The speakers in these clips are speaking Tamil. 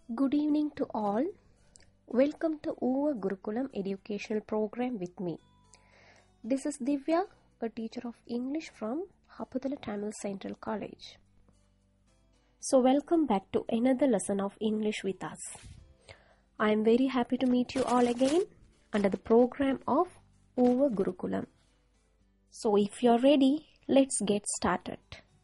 Good evening to all. Welcome to Uva Gurukulam Educational Program with me. This is Divya, a teacher of English from Haputala Tamil Central College. So, welcome back to another lesson of English with us. I am very happy to meet you all again under the program of Uva Gurukulam. So, if you're ready, let's get started.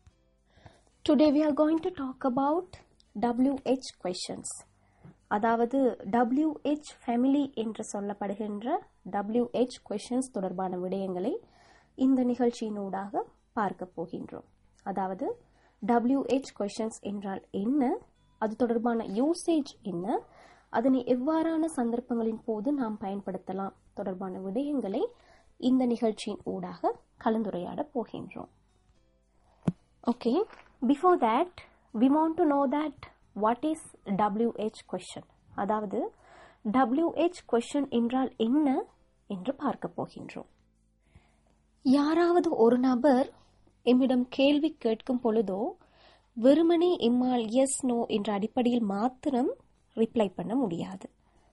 Today we are going to talk about WH questions. அதாவது WH ஃபேமிலி என்று சொல்லப்படுகின்ற WH questions தொடர்பான விடயங்களை இந்த நிகழ்ச்சியினூடாக பார்க்க போகின்றோம் அதாவது WH questions என்றால் என்ன அது தொடர்பான யூசேஜ் என்ன அதனை எவ்வாறான சந்தர்ப்பங்களின் போது நாம் பயன்படுத்தலாம் தொடர்பான விடயங்களை இந்த நிகழ்ச்சியின் ஊடாக கலந்துரையாட போகின்றோம் Okay, before that, we want to know that what is WH question. அதாவது WH question என்றால் என்ன என்று பார்க்க போகின்றோம் யாராவது ஒரு நபர் எம்மிடம் கேள்வி கேட்கும் பொழுதோ வெறுமனே எம்மால் எஸ் நோ என்ற அடிப்படையில் மாத்திரம் ரிப்ளை பண்ண முடியாது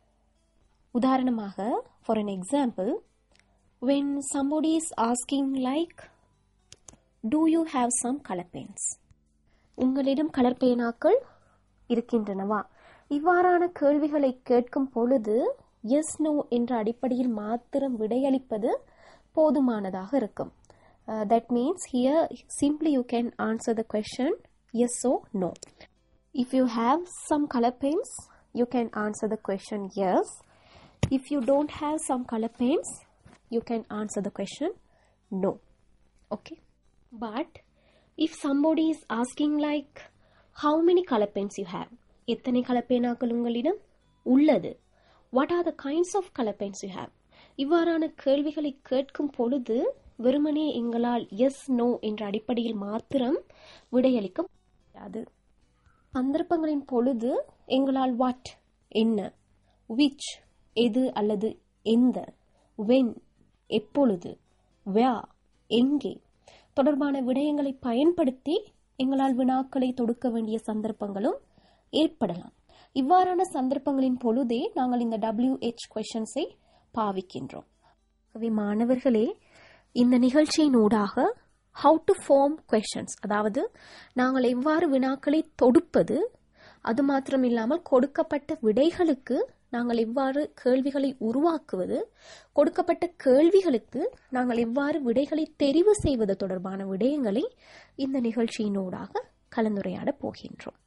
உதாரணமாக for an example when somebody is asking like do you have some color pens உங்களிடம் கலர் பேனாக்கள் இருக்கின்றனவா இவ்வாறான கேள்விகளை கேட்கும் பொழுது எஸ் நோ என்ற அடிப்படையில் மாத்திரம் விடையளிப்பது போதுமானதாக இருக்கும் that means here simply you can answer the question yes or no if you have some colour pens you can answer the question yes if you don't have some colour pens you can answer the question no okay but if somebody is asking like how many color pens you have எத்தனை கலர் பேனாக்கள் உங்களிடம் உள்ளது what are the kinds of color pens you have இவ்வாறான கேள்விகளை கேட்கும் பொழுது வெறுமனே எங்களால் எஸ் நோ என்ற அடிப்படையில் மாத்திரம் விடையளிக்க முடியாது சந்தர்ப்பங்களின் பொழுது எங்களால் வாட் என்ன விச் எது அல்லது எந்த வென் எப்பொழுது where எங்கே தொடர்பான விடயங்களை பயன்படுத்தி எங்களால் வினாக்களை தொடுக்க வேண்டிய சந்தர்ப்பங்களும் ஏற்படலாம் இவ்வாறான சந்தர்ப்பங்களின் பொழுதே நாங்கள் இந்த WH கொஷன்ஸை பாவிக்கின்றோம் ஆகவே மாணவர்களே இந்த நிகழ்ச்சியின் ஊடாக ஹவு டு ஃபார்ம் கொஷன்ஸ் அதாவது நாங்கள் எவ்வாறு வினாக்களை தொடுப்பது அது மாத்திரம் இல்லாமல் கொடுக்கப்பட்ட விடைகளுக்கு நாங்கள் எவ்வாறு கேள்விகளை உருவாக்குவது கொடுக்கப்பட்ட கேள்விகளுக்கு நாங்கள் எவ்வாறு விடைகளை தெரிவு செய்வது தொடர்பான விடயங்களை இந்த நிகழ்ச்சியினூடாக கலந்துரையாட போகின்றோம்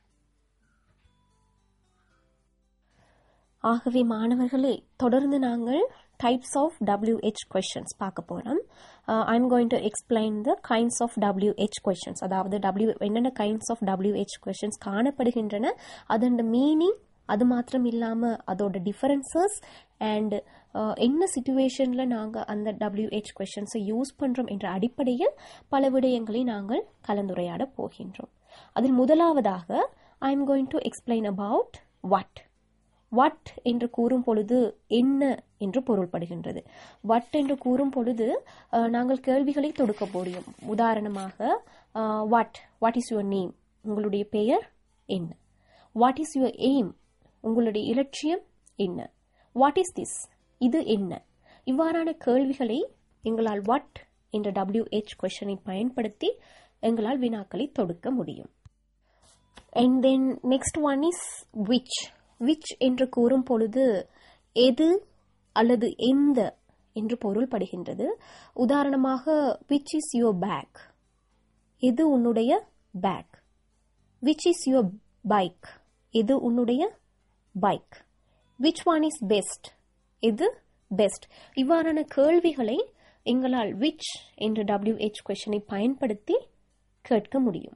ஆகவே மாணவர்களே தொடர்ந்து நாங்கள் டைப்ஸ் ஆஃப் WH கொஷின்ஸ் பார்க்க போகிறோம் I'm going to explain the kinds of WH questions அதாவது W என்னென்ன கைண்ட்ஸ் ஆஃப் WH கொஷின்ஸ் காணப்படுகின்றன அதோட மீனிங் அது மாத்திரம் இல்லாமல் அதோட டிஃபரன்சஸ் அண்ட் என்ன சுச்சுவேஷனில் நாங்கள் அந்த டபிள்யூஹெச் கொஷின்ஸை யூஸ் பண்ணுறோம் என்ற அடிப்படையில் பல விடயங்களை நாங்கள் கலந்துரையாட போகின்றோம் அதில் முதலாவதாக I am going to explain about what what என்று கூறும் பொழுது என்ன என்று பொருள்படுகின்றது வட் என்று கூறும் பொழுது நாங்கள் கேள்விகளை தொடுக்க முடியும் உதாரணமாக what what is your name உங்களுடைய பெயர் என்ன வாட் இஸ் யுவர் எய்ம் உங்களுடைய இலட்சியம் என்ன வாட் இஸ் திஸ் இது என்ன இவ்வாறான கேள்விகளை எங்களால் வாட் என்ற டபிள்யூஹெச் கொஷனை பயன்படுத்தி எங்களால் வினாக்களை தொடுக்க முடியும் and then next one is which which என்று கூறும் பொழுது எது அல்லது எந்த என்று பொருள்படுகின்றது உதாரணமாக விச் இஸ் யுவர் பேக் எது உன்னுடைய bag which is your bike எது உன்னுடைய bike which one is best இது பெஸ்ட் இவ்வாறான கேள்விகளை எங்களால் விச் என்ற டபிள்யூஹெச் கொஷனை பயன்படுத்தி கேட்க முடியும்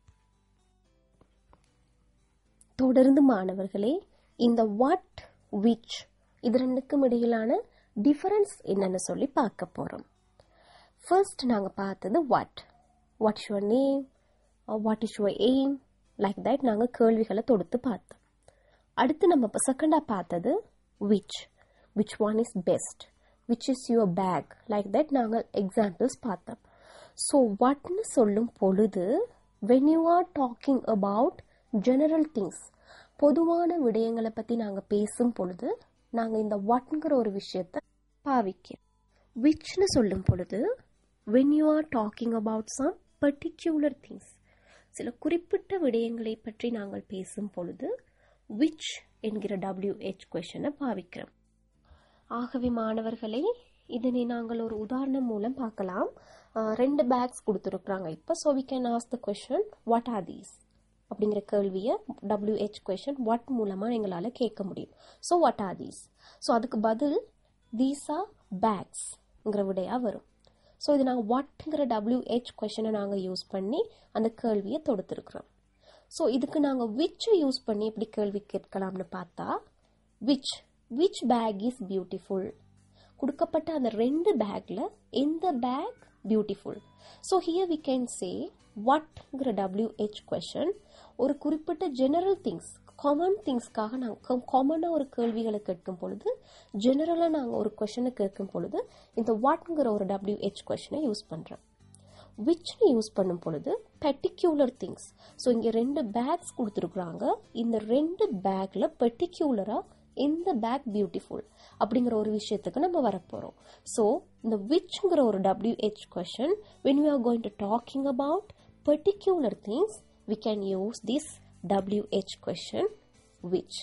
தொடர்ந்து மாணவர்களே இந்த வாட் விச் இது ரெண்டுக்கும் இடையிலான டிஃபரன்ஸ் என்னன்னு சொல்லி பார்க்க போகிறோம் ஃபர்ஸ்ட் நாங்கள் பார்த்தது what what your name what is your aim like that நாங்கள் கேள்விகளை தொடுத்து பார்த்தோம் அடுத்து நம்ம இப்போ செகண்டாக பார்த்தது which which one is best which is your bag like that நாங்கள் எக்ஸாம்பிள்ஸ் பார்த்தோம் ஸோ வாட்னு சொல்லும் பொழுது when you are talking about general things பொதுவான விடயங்களை பற்றி நாங்கள் பேசும் பொழுது நாங்கள் இந்த வாட்ங்கிற ஒரு விஷயத்தை பாவிக்கிறோம் விச்னு சொல்லும் பொழுது when you are talking about some particular things சில குறிப்பிட்ட விடயங்களை பற்றி நாங்கள் பேசும் பொழுது விச் என்கிற டபிள்யூஹெச் கொஷனை பாவிக்கிறோம் ஆகவே மாணவர்களே இதனை நாங்கள் ஒரு உதாரணம் மூலம் பார்க்கலாம் அஹ், ரெண்டு பேக்ஸ் கொடுத்துருக்குறாங்க இப்போ so we can ask the question what are these அப்படிங்கிற கேள்வியை டபிள்யூஹெச் கொஷன் வாட் மூலமாக எங்களால் கேட்க முடியும் so what are these so அதுக்கு பதில் தீஸ் ஆர் பேக்ஸ்ங்கிற விடையாக வரும் ஸோ இது நாங்கள் வாட்ங்கிற டபிள்யூஹெச் கொஷனை நாங்கள் யூஸ் பண்ணி அந்த கேள்வியை தொடுத்துருக்குறோம் ஸோ இதுக்கு நாங்கள் விச் யூஸ் பண்ணி எப்படி கேள்வி கேட்கலாம்னு பார்த்தா which which bag is beautiful கொடுக்கப்பட்ட அந்த ரெண்டு பேக்கில் எந்த bag beautiful so here we can say வாட்ங்கிற டபிள்யூஹெச் கொஷன் ஒரு குறிப்பிட்ட ஜெனரல் திங்ஸ் காமன் திங்ஸ்க்காக நாங்கள் காமனாக ஒரு கேள்விகளை கேட்கும் பொழுது ஜெனரலாக நாங்கள் ஒரு கொஷனை கேட்கும் பொழுது இந்த வாட்ங்கிற ஒரு டபிள்யூஹெச் கொஷனை யூஸ் பண்ணுறோம் விச்னு யூஸ் பண்ணும் பொழுது பர்டிகுலர் திங்ஸ் ஸோ இங்கே ரெண்டு பேக்ஸ் கொடுத்துருக்குறாங்க இந்த ரெண்டு பேக்கில் பர்டிகுலராக எந்த பேக் பியூட்டிஃபுல் அப்படிங்கிற ஒரு விஷயத்துக்கு நம்ம வரப்போகிறோம் ஸோ இந்த விச்ங்கிற ஒரு WH question when you are going to talking about particular things we can use this WH question which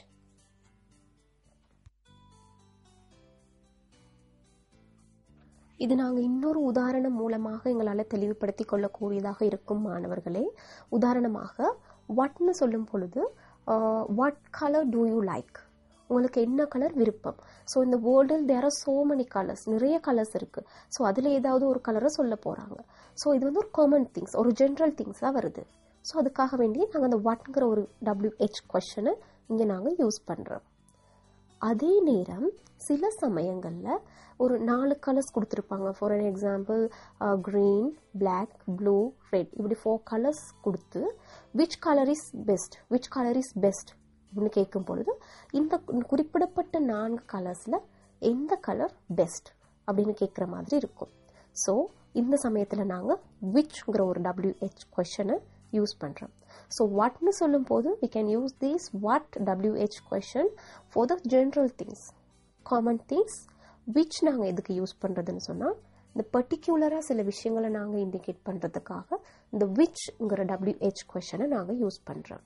இது நாங்கள் இன்னொரு உதாரணம் மூலமாக எங்களால் தெளிவுபடுத்திக் கொள்ளக்கூடியதாக இருக்கும் மாணவர்களே உதாரணமாக வாட்னு சொல்லும் பொழுது what colour do you like உங்களுக்கு என்ன கலர் விருப்பம் ஸோ இந்த வேர்ல்டில் there are so many colours நிறைய கலர்ஸ் இருக்குது ஸோ அதில் ஏதாவது ஒரு கலரை சொல்ல போகிறாங்க ஸோ இது வந்து ஒரு காமன் திங்ஸ் ஒரு ஜென்ரல் திங்ஸாக வருது ஸோ அதுக்காக வேண்டி நாங்கள் அந்த வாட்ங்கிற ஒரு டபிள்யூஹெச் கொஷனை இங்கே நாங்கள் யூஸ் பண்ணுறோம் அதே நேரம் சில சமயங்களில் ஒரு நாலு கலர்ஸ் கொடுத்துருப்பாங்க for an example green black blue red இப்படி ஃபோர் கலர்ஸ் கொடுத்து which colour is best which colour is best அப்படின்னு கேட்கும் பொழுது இந்த குறிப்பிடப்பட்ட நான்கு கலர்ஸில் எந்த கலர் பெஸ்ட் அப்படின்னு கேட்குற மாதிரி இருக்கும் ஸோ இந்த சமயத்தில் நாங்கள் விச்ங்கிற ஒரு டபிள்யூஹெச் கொஷனை யூஸ் பண்ணுறோம் ஸோ வாட்னு சொல்லும் போது we can use these what WH question for the general things common things which நாங்கள் எதுக்கு யூஸ் பண்ணுறதுன்னு சொன்னால் இந்த பர்டிகுலராக சில விஷயங்களை நாங்கள் இண்டிகேட் பண்ணுறதுக்காக இந்த விச்ங்கிற டபிள்யூஹெச் கொஷனை நாங்கள் யூஸ் பண்ணுறோம்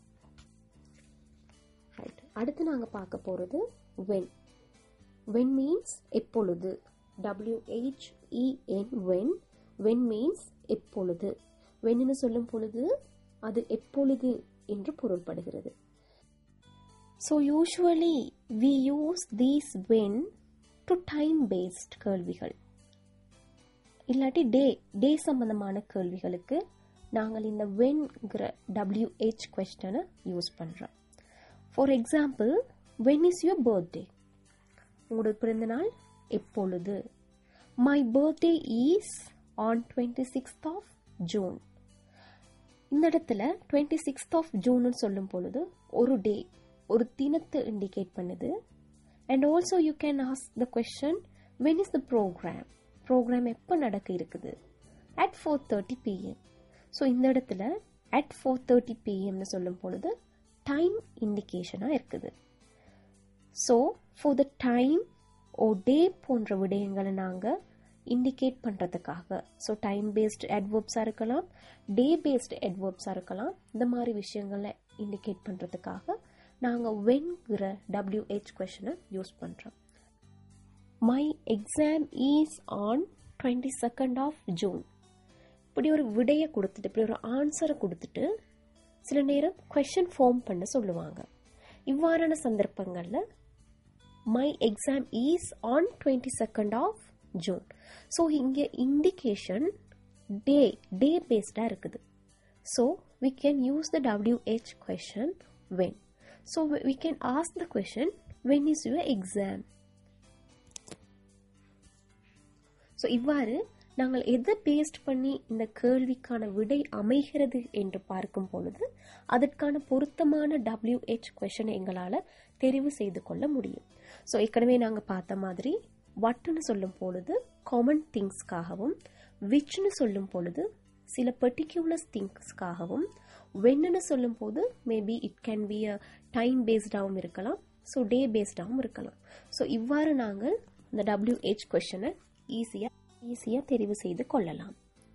ரைட் அடுத்து நாங்கள் பார்க்க போகிறது வென் வென் மீன்ஸ் எப்பொழுது டபிள்யூஹெச்இஎன் வென் வென் மீன்ஸ் எப்பொழுது வென்னு சொல்லும் பொழுது அது எப்பொழுது என்று பொருள்படுகிறது so usually we use these when to time based கேள்விகள் இல்லாட்டி டே டே சம்பந்தமான கேள்விகளுக்கு நாங்கள் இந்த வென்கிற டபிள்யூஹெச் கொஸ்டனை யூஸ் பண்ணுறோம் for example when is your birthday உங்களோட பிறந்தநாள் எப்பொழுது my birthday is on twenty sixth of June இந்த இடத்துல டுவெண்ட்டி சிக்ஸ்த் ஆஃப் ஜூன்னு சொல்லும் பொழுது ஒரு டே ஒரு தினத்தை இண்டிகேட் பண்ணுது and also you can ask the question when is the programme programme எப்போ நடக்க இருக்குது at four thirty PM so இந்த இடத்துல அட் ஃபோர் தேர்ட்டி பிஎம்னு சொல்லும் பொழுது டைம் இண்டிகேஷனாக இருக்குது so for the time or day போன்ற விடயங்களை நாங்கள் இண்டிகேட் பண்ணுறதுக்காக ஸோ டைம் பேஸ்ட் அட்வர்ப்ஸாக இருக்கலாம் டே பேஸ்ட் அட்வர்ப்ஸாக இருக்கலாம் இந்த மாதிரி விஷயங்களை இண்டிகேட் பண்ணுறதுக்காக நாங்கள் வென்கிற டபிள்யூஹெச் கொஷனை யூஸ் பண்ணுறோம் my exam is on twenty second of June இப்படி ஒரு விடையை கொடுத்துட்டு இப்படி ஒரு ஆன்சரை கொடுத்துட்டு சில நேரம் கொஷின் ஃபார்ம் பண்ண சொல்லுவாங்க இவ்வாறான சந்தர்ப்பங்களில் my exam is on twenty second of June so இங்கே இண்டிகேஷன் டே டே பேஸ்டாக இருக்குது so we can use the WH question when so we can ask the question when is your exam so இவ்வாறு நாங்கள் எதை பேஸ்ட் பண்ணி இந்த கேள்விக்கான விடை அமைகிறது என்று பார்க்கும் பொழுது அதற்கான பொருத்தமான டபிள்யூஹெச் கொஷனை எங்களால் தெரிவு செய்து கொள்ள முடியும் ஸோ ஏற்கனவே நாங்கள் பார்த்த மாதிரி வட்டுன்னு சொல்லும் பொழுது காமன் திங்ஸ்க்காகவும் விச்னு சொல்லும் பொழுது சில பர்டிகுலர் திங்ஸ்க்காகவும் வென்னு சொல்லும் போது maybe it can be a time பேஸ்டாகவும் இருக்கலாம் ஸோ டே பேஸ்டாகவும் இருக்கலாம் ஸோ இவ்வாறு நாங்கள் இந்த WH கொஷனை ஈஸியாக ஈஸியாக தெரிவு செய்து கொள்ளலாம்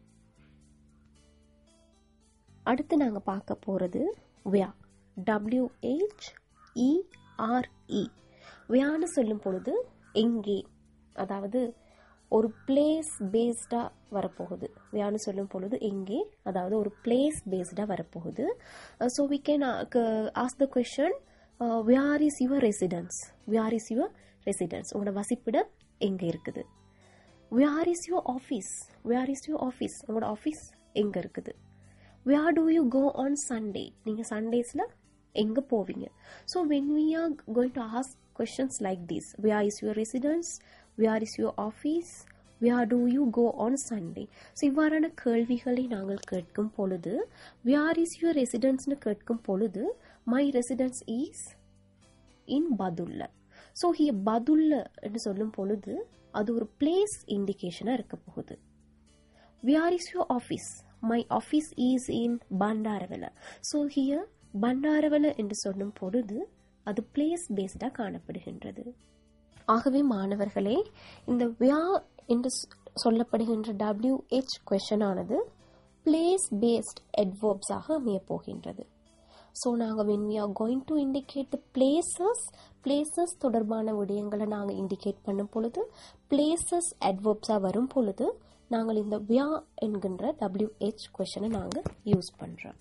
அடுத்து நாங்கள் பார்க்க போகிறது வியா டபிள்யூஹெச் இஆர்இ வியான்னு சொல்லும் பொழுது எங்கே அதாவது ஒரு பிளேஸ் பேஸ்டாக வரப்போகுது வியான்னு சொல்லும் பொழுது எங்கே அதாவது ஒரு பிளேஸ் பேஸ்டாக வரப்போகுது so we can ask the question where is your residence where is your residence உங்களோட வசிப்பிடம் எங்கே இருக்குது where is your office where is your office உங்களோட ஆஃபீஸ் எங்கே இருக்குது where do you go on Sunday நீங்கள் சண்டேஸில் எங்கே போவீங்க so when we are going to ask questions like this where is your residence where is your office where do you go on Sunday so இவ்வாறான கேள்விகளை நாங்கள் கேட்கும் பொழுது வியார் இஸ் யுவர் ரெசிடென்ஸ்னு கேட்கும் பொழுது my residence is in Badulla so here Badulla என்று சொல்லும் பொழுது அது ஒரு பிளேஸ் இண்டிகேஷனாக இருக்க போகுது where is your office my office is in Bandarawela so here Bandarawela என்று சொல்லும் பொழுது அது பிளேஸ் பேஸ்டாக காணப்படுகின்றது ஆகவே மாணவர்களே இந்த வியா என்று சொல்லப்படுகின்ற டபிள்யூஹெச் கொஷன் ஆனது பிளேஸ் பேஸ்ட் அட்வர்ப்ஸாக அமைய போகின்றது ஸோ நாங்கள் when we are going to indicate the places places தொடர்பான விடயங்களை நாங்கள் இண்டிகேட் பண்ணும் பொழுது பிளேசஸ் அட்வர்ப்ஸாக வரும் பொழுது நாங்கள் இந்த வியா என்கின்ற டபிள்யூஹெச் கொஷனை நாங்கள் யூஸ் பண்ணுறோம்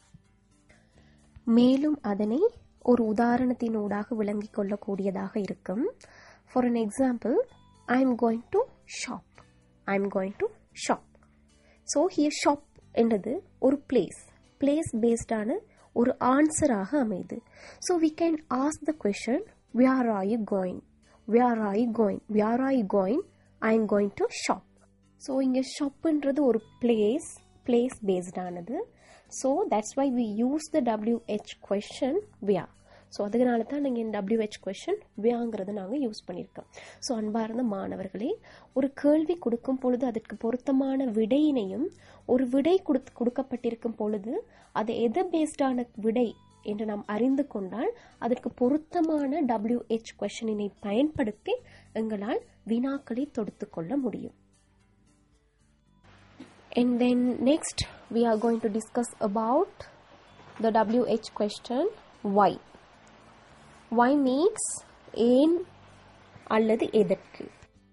மேலும் அதனை ஒரு உதாரணத்தினூடாக விளங்கிக் கொள்ளக்கூடியதாக இருக்கும் for an example I am going to shop I am going to shop so here shop என்றது ஒரு பிளேஸ் பிளேஸ் பேஸ்டான ஒரு ஆன்சராக அமையுது so we can ask the question where are you going where are you going where are you going I am going to shop so இங்கே ஷாப்புன்றது ஒரு பிளேஸ் பிளேஸ் பேஸ்டானது so that's why we use the WH question where so அதனால தான் நீங்கள் இந்த டபிள்யூஹெச் கொஷன் வியாங்கிறத நாங்கள் யூஸ் பண்ணியிருக்கோம் ஸோ அன்பார்ந்த மாணவர்களே ஒரு கேள்வி கொடுக்கும் பொழுது அதற்கு பொருத்தமான விடையினையும் ஒரு விடை கொடுத்து கொடுக்கப்பட்டிருக்கும் பொழுது அது எதை பேஸ்டான விடை என்று நாம் அறிந்து கொண்டால் அதற்கு பொருத்தமான டபிள்யூஹெச் கொஷனினை பயன்படுத்தி எங்களால் வினாக்களை தொடுத்து கொள்ள முடியும் And then next we are going to discuss about the WH question why. Why means ஏன் அல்லது எதற்கு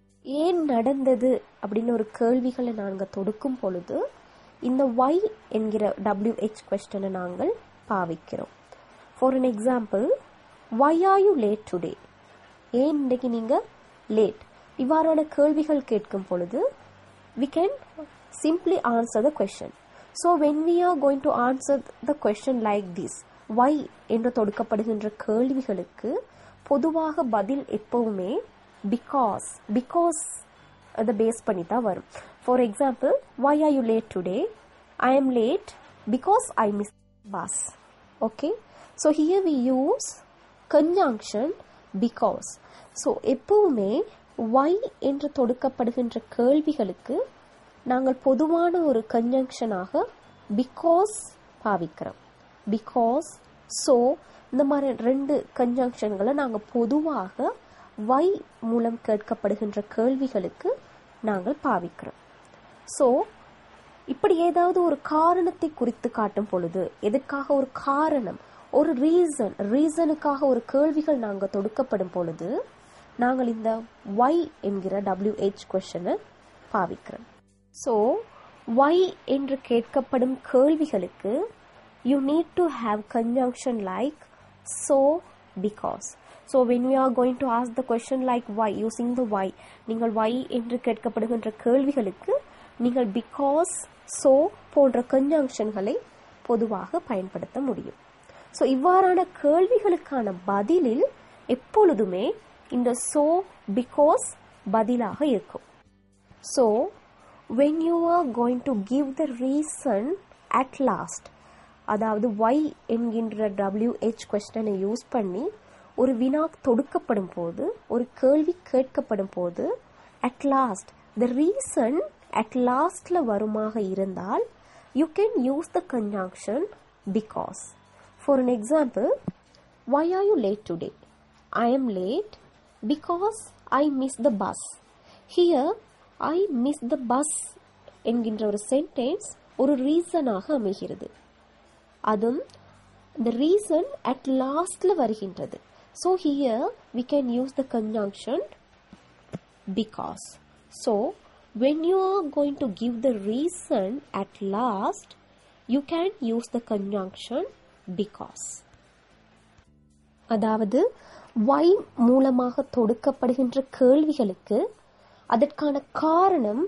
ஏன் நடந்தது அப்படின்னு ஒரு கேள்விகளை நாங்கள் தொடுக்கும் பொழுது இந்த ஒய் என்கிற WH கொஸ்டனை நாங்கள் பாவிக்கிறோம் for an example why are you late today ஏன் இன்றைக்கு நீங்கள் லேட் இவ்வாறான கேள்விகள் கேட்கும் பொழுது we can simply answer the question. So when we are going to answer the question like this, why என்று தொடுக்கப்படுகின்ற கேள்விகளுக்கு பொதுவாக பதில் எப்பவுமே பிகாஸ் பிகாஸ் அதை பேஸ் பண்ணி தான் வரும் for example why are you late today I am late because I miss bus okay so here we use conjunction because so எப்பவுமே ஒய் என்று தொடுக்கப்படுகின்ற கேள்விகளுக்கு நாங்கள் பொதுவான ஒரு கன்ஜங்ஷனாக பிகாஸ் பாவிக்கிறோம் பிகாஸ் ஸோ இந்த மாதிரி ரெண்டு கன்ஜங்ஷன்களை நாங்கள் பொதுவாக வை மூலம் கேட்கப்படுகின்ற கேள்விகளுக்கு நாங்கள் பாவிக்கிறோம் ஸோ இப்படி ஏதாவது ஒரு காரணத்தை குறித்து காட்டும் பொழுது எதற்காக ஒரு காரணம் ஒரு ரீசன் ரீசனுக்காக ஒரு கேள்விகள் நாங்கள் தொடுக்கப்படும் பொழுது நாங்கள் இந்த ஒய் என்கிற டபிள்யூஹெச் கொஷனை பாவிக்கிறோம் ஸோ ஒய் என்று கேட்கப்படும் கேள்விகளுக்கு you need to have conjunction like so because so when you are going to ask the question like why using the why நீங்கள் ஒய் என்று கேட்கப்படுகின்ற கேள்விகளுக்கு நீங்கள் பிகாஸ் ஸோ போன்ற கன்ஜங்ஷன்களை பொதுவாக பயன்படுத்த முடியும் ஸோ இவ்வாறான கேள்விகளுக்கான பதிலில் எப்பொழுதுமே இந்த ஸோ பிகாஸ் பதிலாக இருக்கும் so when you are going to give the reason at last அதாவது ஒய் என்கின்ற டபிள்யூஹெச் கொஸ்டனை யூஸ் பண்ணி ஒரு வினா தொடுக்கப்படும் போது ஒரு கேள்வி கேட்கப்படும் போது at last the reason at லாஸ்ட்ல வருமாக இருந்தால் you can use the conjunction because for an example why are you late today i am late because i missed the bus here i missed the bus என்கின்ற ஒரு சென்டென்ஸ் ஒரு ரீசனாக அமைகிறது அதுவும் the reason at lastல வருகின்றது so here we can use the conjunction because so when you are going to give the reason at last you can use the conjunction because அதாவது why மூலமாக தொடுக்கப்படுகின்ற கேள்விகளுக்கு அதற்கான காரணம்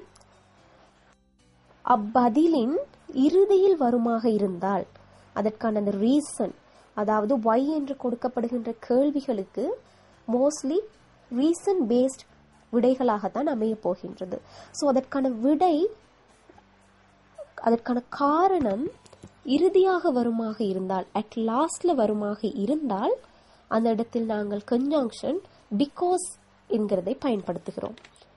அப்பதிலின் இறுதியில் வருமாக இருந்தால் அதற்கான அந்த ரீசன் அதாவது ஒய் என்று கொடுக்கப்படுகின்ற கேள்விகளுக்கு மோஸ்ட்லி ரீசன் பேஸ்ட் விடைகளாகத்தான் அமைய போகின்றது ஸோ அதற்கான விடை அதற்கான காரணம் இறுதியாக வருமாக இருந்தால் அட் லாஸ்ட்ல வருமாக இருந்தால் அந்த இடத்தில் நாங்கள் கன்ஜங்ஷன் பிகாஸ் என்கிறதை பயன்படுத்துகிறோம்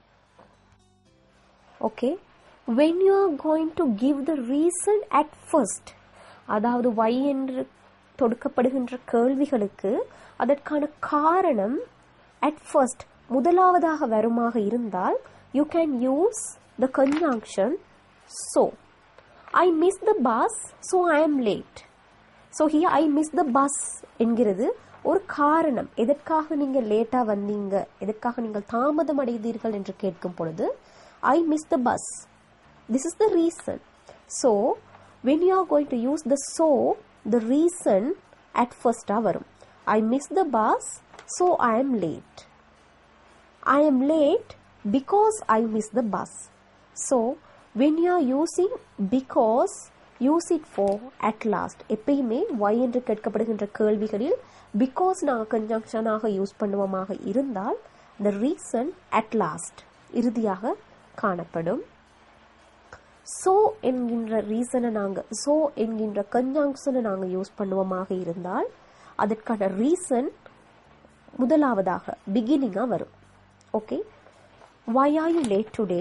okay when you are going to give the reason at first அதாவது why என்று தொடுக்கப்படுகின்ற கேள்விகளுக்கு அதற்கான காரணம் at first முதலாவதாக வருமாக இருந்தால் you can use the conjunction so I missed the bus so I am late so here I missed the bus என்கிறது ஒரு காரணம் எதற்காக நீங்கள் லேட்டா வந்தீங்க எதற்காக நீங்கள் தாமதம் அடைந்தீர்கள் என்று கேட்கும் பொழுது I missed the bus this is the reason so when you are going to use the so the reason at first ஆ வரும் i missed the bus so i am late i am late because i missed the bus so when you are using because use it for at last எப்பயுமே why என்று கேட்கப்படுகின்ற கேள்விகளில் because நாங்கள் கன்ஜங்ஷனாக யூஸ் பண்ணுவோமாக இருந்தால் the reason at last இறுதியாக காணப்படும் ஸோ என்கின்ற ரீசனை நாங்கள் ஸோ என்கின்ற கன்ஜங்ஷனை நாங்கள் யூஸ் பண்ணுவோமாக இருந்தால் அதற்கான ரீசன் முதலாவதாக பிகினிங்காக வரும் okay why are you late today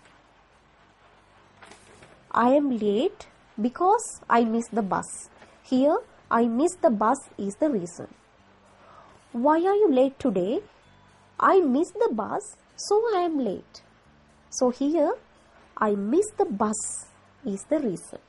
I am late because I miss the bus here I miss the bus is the reason why are you late today I miss the bus so I am late so here I missed the bus is the reason.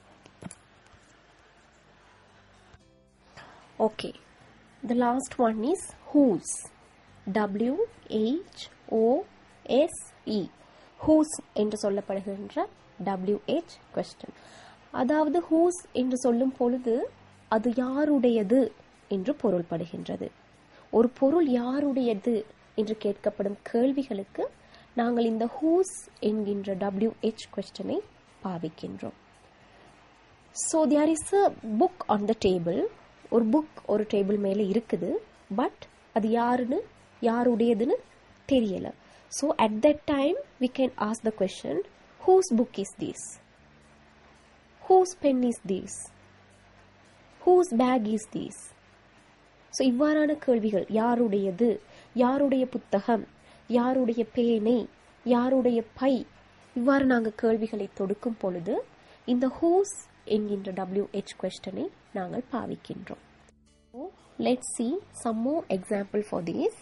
Okay, the last one is whose. W H O S E. whose என்று சொல்லப்படுகின்ற WH question. அதாவது whose என்று சொல்லும் பொழுது அது யாருடையது என்று பொருள்படுகின்றது ஒரு பொருள் யாருடையது என்று கேட்கப்படும் கேள்விகளுக்கு நாங்கள் இந்த ஹூஸ் என்கின்ற டபிள்யூஹெச் கொஸ்டனை பாவிக்கின்றோம் so there is a book on the table ஒரு புக் ஒரு டேபிள் மேலே இருக்குது பட் அது யாருன்னு யாருடையதுன்னு தெரியல so at that time we can ask the question whose book is this whose pen is this whose bag is this so இவ்வாறான கேள்விகள் யாருடையது யாருடைய புத்தகம் யாருடைய பேனை யாருடைய பை இவ்வாறு நாங்கள் கேள்விகளை தொடுக்கும் பொழுது இந்த ஹூஸ் என்கின்ற டபிள்யூஹெச் கொஸ்டனை நாங்கள் பாவிக்கின்றோம் let see some more example for this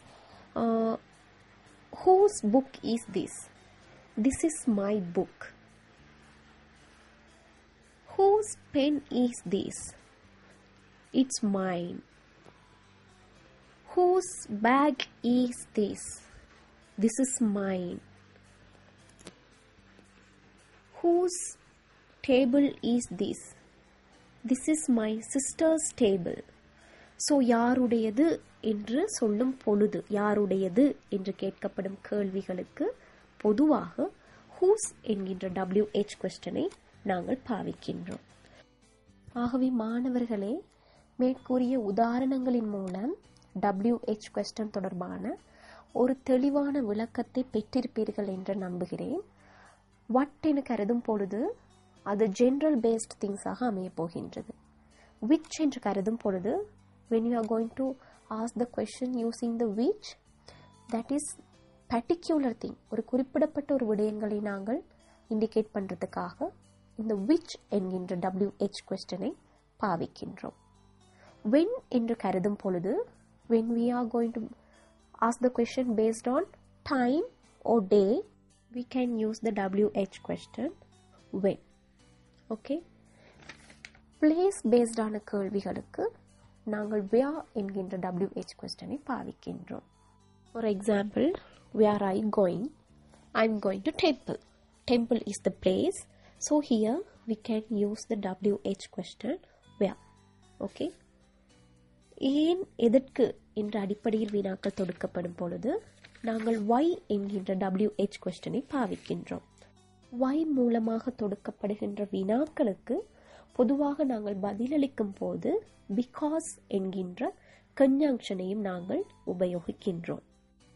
whose book is this this is my book whose pen is this it's mine whose bag is this This is mine. Whose table is this? This is my sister's table. So யாருடையது என்று சொல்லும் பொழுது யாருடையது என்று கேட்கப்படும் கேள்விகளுக்கு பொதுவாக ஹூஸ் என்கின்ற டபிள்யூஹெச் கொஸ்டனை நாங்கள் பாவிக்கின்றோம் ஆகவே மாணவர்களே மேற்கூறிய உதாரணங்களின் மூலம் டபிள்யூஹெச் கொஸ்டன் தொடர்பான ஒரு தெளிவான விளக்கத்தை பெற்றிருப்பீர்கள் என்று நம்புகிறேன் வட் என கருதும் பொழுது அது ஜென்ரல் பேஸ்ட் திங்ஸாக அமைய போகின்றது விச் என்று கருதும் பொழுது when you are going to ask the question using the which that is particular thing ஒரு குறிப்பிடப்பட்ட ஒரு விடயங்களை நாங்கள் இண்டிகேட் பண்ணுறதுக்காக இந்த விச் என்கின்ற டபிள்யூஹெச் கொஸ்டனை பாவிக்கின்றோம் when என்று கருதும் பொழுது when we are going to ask the question based on time or day we can use the wh question when okay place based ஆன கேள்விகளுக்கு நாங்கள் where என்கின்ற wh கொஸ்டனை பாவிக்கின்றோம் for example where are you going i'm going to temple temple is the place so here we can use the wh question where okay ஏன் எதற்கு என்ற அடிப்படையில் வினாக்கள் தொடுக்கப்படும் பொழுது நாங்கள் why என்கின்ற wh கொஸ்டனை பாவிக்கின்றோம் why மூலமாக தொடுக்கப்படுகின்ற வினாக்களுக்கு பொதுவாக நாங்கள் பதிலளிக்கும் போது பிகாஸ் என்கின்ற கன்ஜங்ஷனையும் நாங்கள் உபயோகிக்கின்றோம்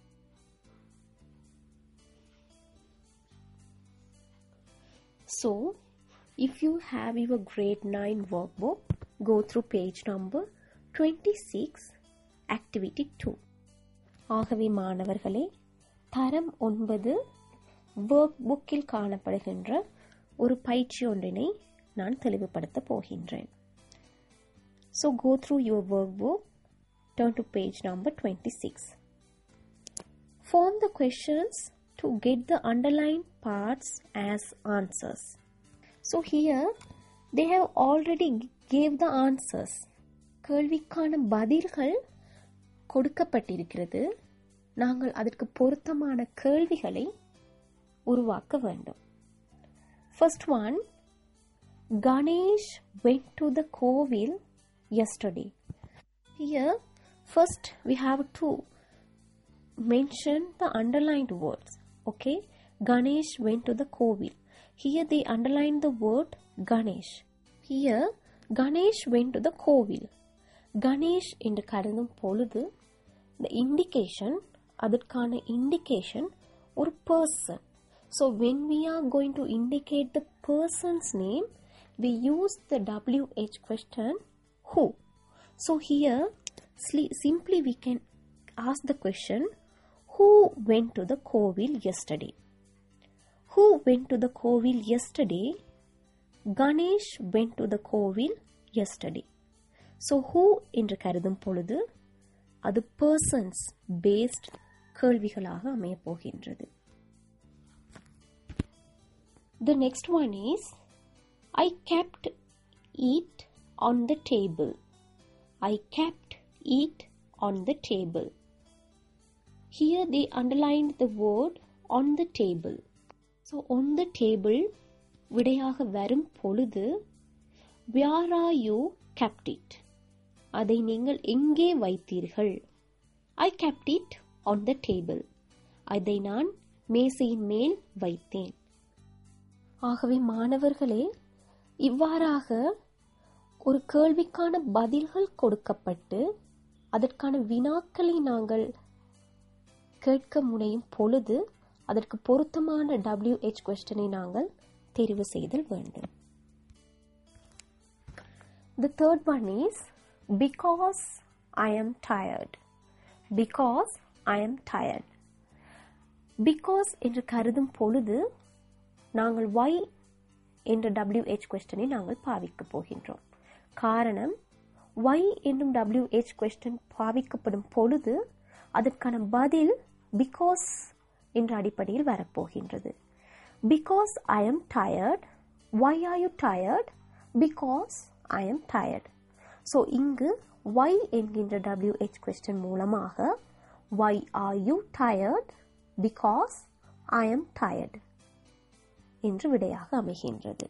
So, if you have your grade 9 workbook, go through page number 26, activity 2. ஆகவே மாணவர்களே தரம் ஒன்பது ஒர்க் புக்கில் காணப்படுகின்ற ஒரு பயிற்சி ஒன்றினை நான் தெளிவுபடுத்த போகின்றேன் so go through your work book turn to page number twenty six Form the questions to get the underlined parts as answers. So here they have already gave the answers. கேள்விக்கான பதில்கள் கொடுக்கப்பட்டிருக்கிறது நாங்கள் அதற்கு பொருத்தமான கேள்விகளை உருவாக்க வேண்டும் first one Ganesh went to the kovil yesterday. Here, first we have to mention the underlined words. Okay, Ganesh went to the Kovil. Here they underline the word Ganesh. Here, Ganesh went to the Kovil. Ganesh என்று கருதும் பொழுது the indication அதற்கான indication ஒரு person. So when we are going to indicate the person's name, we use the WH question who. So here sli- simply we can ask the question who went to the Kovil yesterday? Who went to the Kovil yesterday? Ganesh went to the Kovil yesterday. So who என்று கருதும் பொழுது அது பர்சன்ஸ் பேஸ்ட் கேள்விகளாக அமையப் போகின்றது The next one is I kept it on the table. I kept it on the table. Here they underlined the word on the table. So on the table விடையாக வரும் பொழுது where are you kept it அதை நீங்கள் எங்கே வைத்தீர்கள் I kept it on the table அதை நான் மேசையின் மேல் வைத்தேன் ஆகவே மாணவர்களே இவ்வாறாக ஒரு கேள்விக்கான பதில்கள் கொடுக்கப்பட்டு அதற்கான வினாக்களை நாங்கள் கேட்க முனையும் பொழுது அதற்கு பொருத்தமான WH கொஸ்டனை நாங்கள் தெரிவு செய்தல் வேண்டும் The third one is because I am tired. Because I am tired. Because என்று கருதும் பொழுது நாங்கள் why என்ற WH கொஸ்டனை நாங்கள் பாவிக்க போகின்றோம் காரணம் why என்னும் WH கொஸ்டன் பாவிக்கப்படும் பொழுது அதற்கான பதில் பிகாஸ் என்ற அடிப்படையில் வரப்போகின்றது because I am tired why are you tired because I am tired so இங்கு ஒய் என்கின்ற டபிள்யூஹெச் கொஸ்டின் மூலமாக why are you tired because I am tired என்று விடையாக அமைகின்றது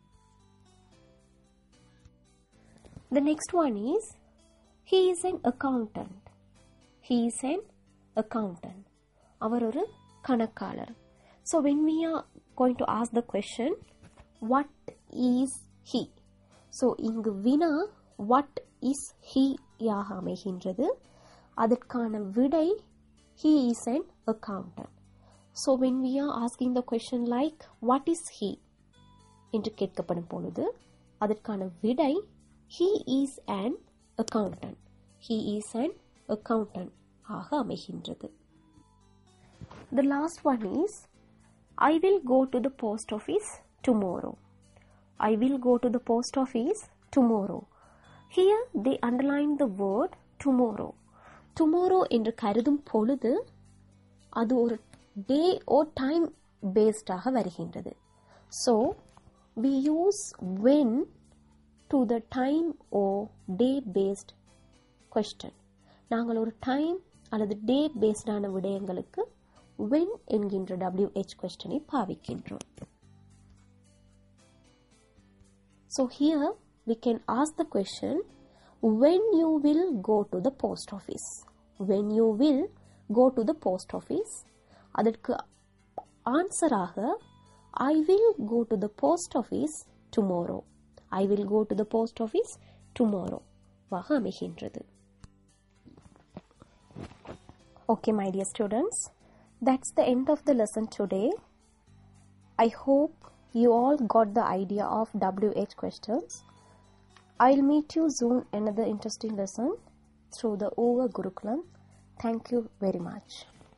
The next one is he is an accountant. He is an accountant. அவர் ஒரு கணக்காளர் so when we are going to ask the question what is he so இங்கு வினா வாட் இஸ் ஹி யாக அமைகின்றது அதற்கான விடை he is an accountant so when we are asking the question like what is he என்று கேட்கப்படும் பொழுது அதற்கான விடை he is an accountant he is an accountant ஆக அமைகின்றது The last one is I will go to the post office tomorrow. I will go to the post office tomorrow. Here they underline the word tomorrow. Tomorrow என்று கருதும் பொழுது அது ஒரு டே ஓ டைம் பேஸ்டாக வருகின்றது so we use when to the time or day based question நாங்கள் ஒரு டைம் அல்லது டே பேஸ்டான விடயங்களுக்கு வென் என்கின்ற டபிள்யூஹெச் கொஸ்டனை பாவிக்கின்றோம் So here we can ask the question when you will go to the post office. When you will go to the post office. அதற்கு ஆன்சராக I will go to the post office tomorrow I will go to the post office tomorrow வாக அமைகின்றது Okay, my dear students, that's the end of the lesson today. I hope you all got the idea of WH questions. I'll meet you soon another interesting lesson through the OVA Gurukulam. Thank you very much.